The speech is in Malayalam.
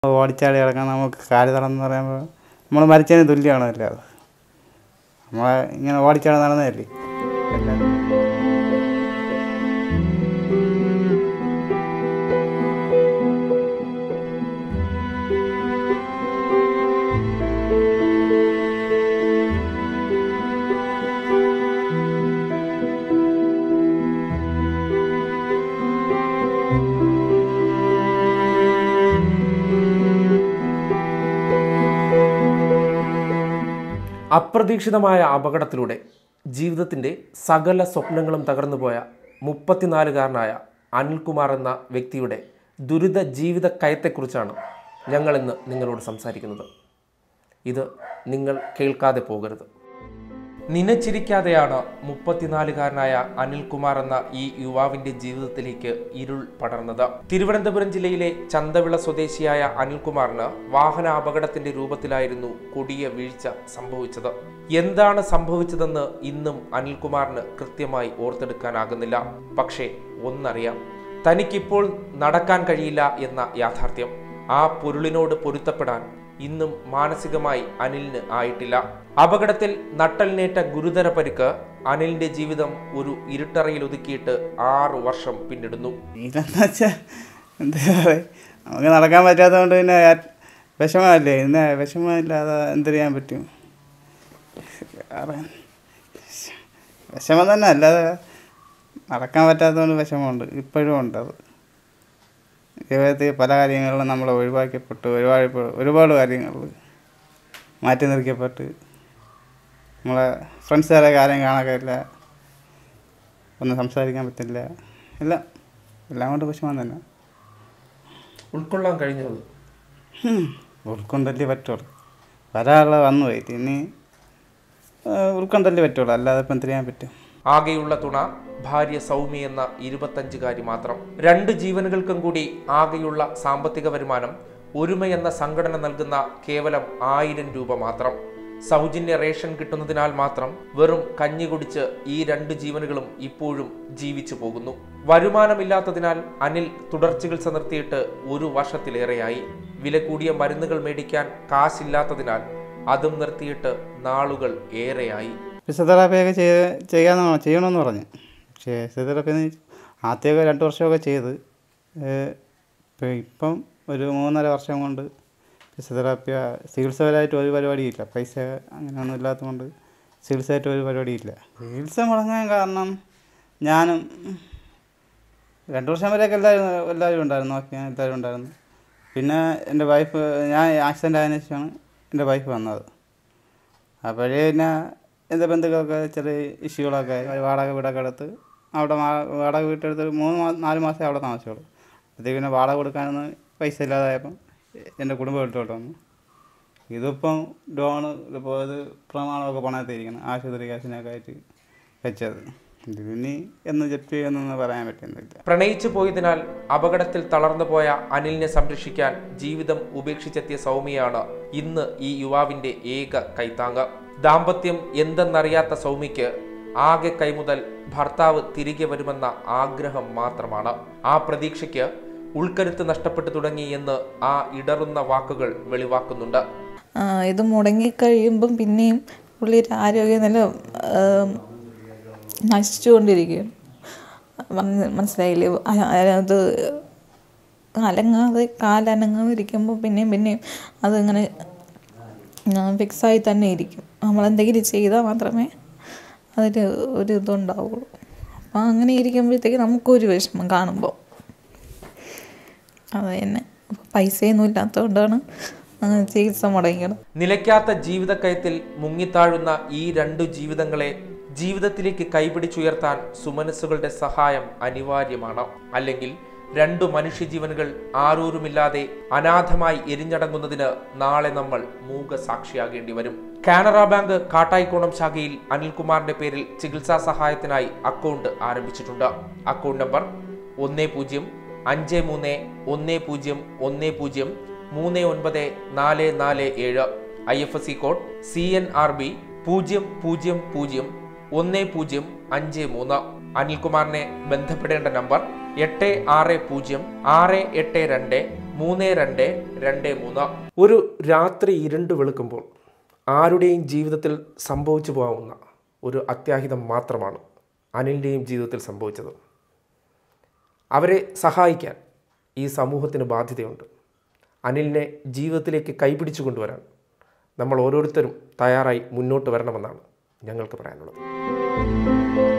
ഓടിച്ചാടി കിടക്കാൻ നമുക്ക് കാല് തളർന്ന് പറയുമ്പോൾ നമ്മൾ മരിച്ചതിന് തുല്യമാണല്ലോ അത് നമ്മളെ ഇങ്ങനെ ഓടിച്ചാടി നടന്നതല്ലേ എല്ലാവരും അപ്രതീക്ഷിതമായ അപകടത്തിലൂടെ ജീവിതത്തിൻ്റെ സകല സ്വപ്നങ്ങളും തകർന്നുപോയ മുപ്പത്തിനാലുകാരനായ അനിൽകുമാർ എന്ന വ്യക്തിയുടെ ദുരിത ജീവിത കയത്തെക്കുറിച്ചാണ് ഞങ്ങളിന്ന് നിങ്ങളോട് സംസാരിക്കുന്നത് ഇത് നിങ്ങൾ കേൾക്കാതെ പോകരുത് നനച്ചിരിക്കാതെയാണ് മുപ്പത്തിനാലുകാരനായ അനിൽകുമാർ എന്ന ഈ യുവാവിന്റെ ജീവിതത്തിലേക്ക് ഇരുൾ പടർന്നത് തിരുവനന്തപുരം ജില്ലയിലെ ചന്തവിള സ്വദേശിയായ അനിൽകുമാറിന് വാഹന അപകടത്തിന്റെ രൂപത്തിലായിരുന്നു കൊടിയ വീഴ്ച സംഭവിച്ചത് എന്താണ് സംഭവിച്ചതെന്ന് ഇന്നും അനിൽകുമാറിന് കൃത്യമായി ഓർത്തെടുക്കാനാകുന്നില്ല പക്ഷേ ഒന്നറിയാം തനിക്കിപ്പോൾ നടക്കാൻ കഴിയില്ല എന്ന യാഥാർത്ഥ്യം ആ പൊരുളിനോട് പൊരുത്തപ്പെടാൻ ഇന്നും മാനസികമായി അനിലിന് ആയിട്ടില്ല അപകടത്തിൽ നട്ടലിനേറ്റ ഗുരുതര പരിക്ക് അനിലിന്റെ ജീവിതം ഒരു ഇരുട്ടറയിൽ ഒതുക്കിയിട്ട് ആറു വർഷം പിന്നിടുന്നു ഇതെന്ന് വെച്ചാൽ എന്താ പറയുക നമുക്ക് നടക്കാൻ പറ്റാത്തതുകൊണ്ട് പിന്നെ ആ- വിഷമമല്ലേ ഇന്ന് വിഷമമില്ലാതെ എന്ത് ചെയ്യാൻ പറ്റും കാരണം വിഷമം തന്നെ അല്ലാതെ നടക്കാൻ പറ്റാത്തതുകൊണ്ട് വിഷമമുണ്ട് ഇപ്പോഴും ഉണ്ട് അത് ജീവിതത്തിൽ പല കാര്യങ്ങളിലും നമ്മൾ ഒഴിവാക്കപ്പെട്ടു ഒരുപാട് ഇപ്പൊ- ഒരുപാട് കാര്യങ്ങളിൽ മാറ്റി നിർത്തിയപ്പെട്ട് നമ്മളെ ഫ്രണ്ട്സുകാരെ കാര്യം കാണാക്കില്ല ഒന്നും സംസാരിക്കാൻ പറ്റില്ല എല്ലാം എല്ലാം കൊണ്ട് വിഷമം തന്നെ ഉൾക്കൊള്ളാൻ കഴിഞ്ഞത് ഹും, ഉൾക്കൊണ്ടല്ലേ പറ്റുള്ളൂ വരാനുള്ള വന്നു പോയി ഇനി ആ, ഉൾക്കൊണ്ടല്ലേ പറ്റുള്ളൂ അല്ലാതെ ഇപ്പം എന്ത് ചെയ്യാൻ പറ്റും ആകെയുള്ള തുണ ഭാര്യ സൗമ്യ എന്ന ഇരുപത്തഞ്ചുകാരി മാത്രം രണ്ട് ജീവനുകൾക്കും കൂടി ആകെയുള്ള സാമ്പത്തിക വരുമാനം ഒരുമ എന്ന സംഘടന നൽകുന്ന കേവലം ആയിരം രൂപ മാത്രം സൗജന്യ റേഷൻ കിട്ടുന്നതിനാൽ മാത്രം വെറും കഞ്ഞി കുടിച്ച് ഈ രണ്ട് ജീവനുകളും ഇപ്പോഴും ജീവിച്ചു പോകുന്നു വരുമാനമില്ലാത്തതിനാൽ അനിൽ തുടർ ചികിത്സ നിർത്തിയിട്ട് ഒരു വർഷത്തിലേറെയായി വില കൂടിയ മരുന്നുകൾ മേടിക്കാൻ കാശില്ലാത്തതിനാൽ അതും നിർത്തിയിട്ട് നാളുകൾ ഏറെയായി ഫിസിയോതെറാപ്പിയൊക്കെ ചെയ്ത് ചെയ്യാമെന്ന് ചെയ്യണമെന്ന് പറഞ്ഞു പക്ഷേ ഫിസിയോതെറാപ്പി ആദ്യമൊക്കെ രണ്ട് വർഷമൊക്കെ ചെയ്ത് ഇപ്പം ഇപ്പം ഒരു മൂന്നര വർഷം കൊണ്ട് ഫിസിയോതെറാപ്പി ചികിത്സപരമായിട്ട് ഒരു പരിപാടിയില്ല പൈസ അങ്ങനെയൊന്നും ഇല്ലാത്തതുകൊണ്ട് ചികിത്സയായിട്ട് ഒരു പരിപാടിയില്ല ചികിത്സ മുടങ്ങാൻ കാരണം ഞാനും രണ്ട് വർഷം വരെയൊക്കെ എല്ലാവരും എല്ലാവരും ഉണ്ടായിരുന്നു നോക്കി എല്ലാവരും ഉണ്ടായിരുന്നു പിന്നെ എൻ്റെ വൈഫ് ഞാൻ ആക്സിഡൻ്റ് ആയതിനു ശേഷമാണ് എൻ്റെ വൈഫ് വന്നത് അപ്പോഴേ പിന്നെ എൻ്റെ ബന്ധുക്കൾക്ക് ചെറിയ ഇഷ്യൂകളൊക്കെ ആയി. വാടക വീടൊക്കെ എടുത്ത് അവിടെ മാ- വാടക വീട്ടെടുത്ത് ഒരു മൂന്ന് മാസം നാല് മാസമേ അവിടെ താമസിച്ചുള്ളൂ അപ്പോഴത്തേക്ക് പിന്നെ വാടക കൊടുക്കാനൊന്നും പൈസ ഇല്ലാതായപ്പം എൻ്റെ കുടുംബം എടുത്തോട്ട് വന്നു ഇതിപ്പം ലോണ് ഇപ്പോൾ ഇത് പ്രമാണമൊക്കെ പണയത്തിരിക്കണം ആശുപത്രി കാശിനൊക്കെ ആയിട്ട് വെച്ചത് ഇത് ഇനി എന്ന് ജപ്തി ചെയ്യുന്നൊന്നും പറയാൻ പറ്റുന്നില്ല പ്രണയിച്ചു പോയതിനാൽ അപകടത്തിൽ തളർന്നു പോയ അനിലിനെ സംരക്ഷിക്കാൻ ജീവിതം ഉപേക്ഷിച്ചെത്തിയ സൗമ്യയാണ് ഇന്ന് ഈ യുവാവിന്റെ ഏക കൈത്താങ്ങ് ദാമ്പത്യം എന്തെന്നറിയാത്ത സൗമ്യയ്ക്ക് ആകെ കൈമുതൽ ഭർത്താവ് തിരികെ വരുമെന്ന ആഗ്രഹം മാത്രമാണ് ആ പ്രതീക്ഷയ്ക്ക് ഉൾക്കരുത്ത് നഷ്ടപ്പെട്ടു തുടങ്ങി എന്ന് ആ ഇടറുന്ന വാക്കുകൾ വെളിവാക്കുന്നുണ്ട് ആ, ഇത് മുടങ്ങിക്കഴിയുമ്പം പിന്നെയും പുള്ളിയുടെ ആരോഗ്യനില ആം, നശിച്ചുകൊണ്ടിരിക്കും മനസ്സി- മനസ്സിലായില്ലേ അ- അത് അലങ്ങാതെ കാലനങ്ങാതെ ഇരിക്കുമ്പോൾ പിന്നെയും പിന്നെയും അതിങ്ങനെ ഫിക്സായി തന്നെ ഇരിക്കും നമ്മളെന്തെങ്കിലും ചെയ്താൽ മാത്രമേ അതിന് ഒരു ഇതുണ്ടാവുള്ളൂ അപ്പോൾ അങ്ങനെ ഇരിക്കുമ്പോഴത്തേക്ക് നമുക്കൊരു വിഷമം കാണുമ്പോൾ അത് തന്നെ പൈസയൊന്നും ഇല്ലാത്തതുകൊണ്ടാണ് അങ്ങനെ ചികിത്സ മുടങ്ങിയത് നിലയ്ക്കാത്ത ജീവിതക്കയത്തിൽ മുങ്ങിത്താഴുന്ന ഈ രണ്ടു ജീവിതങ്ങളെ ജീവിതത്തിലേക്ക് കൈപിടിച്ചുയർത്താൻ സുമനസ്സുകളുടെ സഹായം അനിവാര്യമാണ് അല്ലെങ്കിൽ രണ്ടു മനുഷ്യജീവനുകൾ ആരൂരുമില്ലാതെ അനാഥമായി എരിഞ്ഞടങ്ങുന്നതിന് നാളെ നമ്മൾ മൂകസാക്ഷിയാകേണ്ടി വരും കാനറ ബാങ്ക് കാട്ടായിക്കോണം ശാഖയിൽ അനിൽകുമാറിന്റെ പേരിൽ ചികിത്സാ സഹായത്തിനായി അക്കൗണ്ട് ആരംഭിച്ചിട്ടുണ്ട് അക്കൗണ്ട് നമ്പർ ഒന്ന് പൂജ്യം അഞ്ച് മൂന്ന് ഒന്ന് പൂജ്യം ഒന്ന് പൂജ്യം മൂന്ന് ഒൻപത് നാല് നാല് ഏഴ് I F S C code C N R B പൂജ്യം പൂജ്യം പൂജ്യം ഒന്ന് പൂജ്യം അഞ്ച് മൂന്ന് അനിൽകുമാറിനെ ബന്ധപ്പെടേണ്ട നമ്പർ എട്ട് ആറ് പൂജ്യം ആറ് എട്ട് രണ്ട് മൂന്ന് രണ്ട് രണ്ട് മൂന്ന് ഒരു രാത്രി ഇരുണ്ട് വെളുക്കുമ്പോൾ ആരുടെയും ജീവിതത്തിൽ സംഭവിച്ചു പോകാവുന്ന ഒരു അത്യാഹിതം മാത്രമാണ് അനിലിൻ്റെയും ജീവിതത്തിൽ സംഭവിച്ചത് അവരെ സഹായിക്കാൻ ഈ സമൂഹത്തിന് ബാധ്യതയുണ്ട് അനിലിനെ ജീവിതത്തിലേക്ക് കൈപിടിച്ചു കൊണ്ടുവരാൻ നമ്മൾ ഓരോരുത്തരും തയ്യാറായി മുന്നോട്ട് വരണമെന്നാണ് ഞങ്ങൾക്ക് പറയാനുള്ളത്